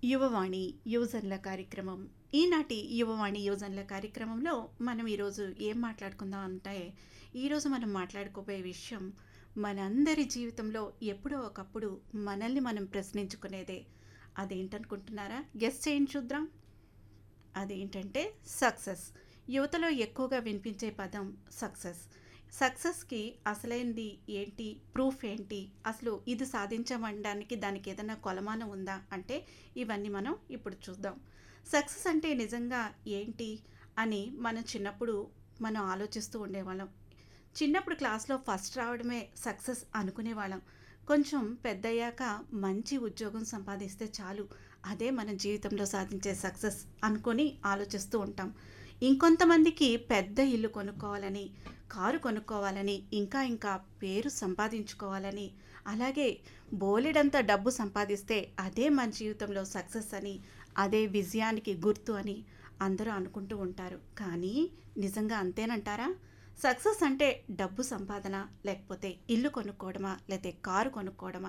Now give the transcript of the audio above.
యువవాణి యువజనుల కార్యక్రమం ఈనాటి యువవాణి యువజనుల కార్యక్రమంలో మనం ఈరోజు ఏం మాట్లాడుకుందాం అంటే ఈరోజు మనం మాట్లాడుకోబోయే విషయం మనందరి జీవితంలో ఎప్పుడో ఒకప్పుడు మనల్ని మనం ప్రశ్నించుకునేదే అదేంటనుకుంటున్నారా గెస్ట్ చేయండి చూద్దాం అదేంటంటే సక్సెస్ యువతలో ఎక్కువగా వినిపించే పదం సక్సెస్ సక్సెస్కి అసలైనది ఏంటి ప్రూఫ్ ఏంటి అసలు ఇది సాధించమనడానికి దానికి ఏదైనా కొలమానం ఉందా అంటే ఇవన్నీ మనం ఇప్పుడు చూద్దాం సక్సెస్ అంటే నిజంగా ఏంటి అని మనం చిన్నప్పుడు మనం ఆలోచిస్తూ ఉండేవాళ్ళం చిన్నప్పుడు క్లాస్లో ఫస్ట్ రావడమే సక్సెస్ అనుకునేవాళ్ళం కొంచెం పెద్దయ్యాక మంచి ఉద్యోగం సంపాదిస్తే చాలు అదే మన జీవితంలో సాధించే సక్సెస్ అనుకొని ఆలోచిస్తూ ఉంటాం ఇంకొంతమందికి పెద్ద ఇల్లు కొనుక్కోవాలని కారు కొనుక్కోవాలని ఇంకా ఇంకా పేరు సంపాదించుకోవాలని అలాగే బోలెడంత డబ్బు సంపాదిస్తే అదే మన జీవితంలో సక్సెస్ అని అదే విజయానికి గుర్తు అని అందరూ అనుకుంటూ ఉంటారు కానీ నిజంగా అంతేనంటారా సక్సెస్ అంటే డబ్బు సంపాదన లేకపోతే ఇల్లు కొనుక్కోవడమా లేకపోతే కారు కొనుక్కోవడమా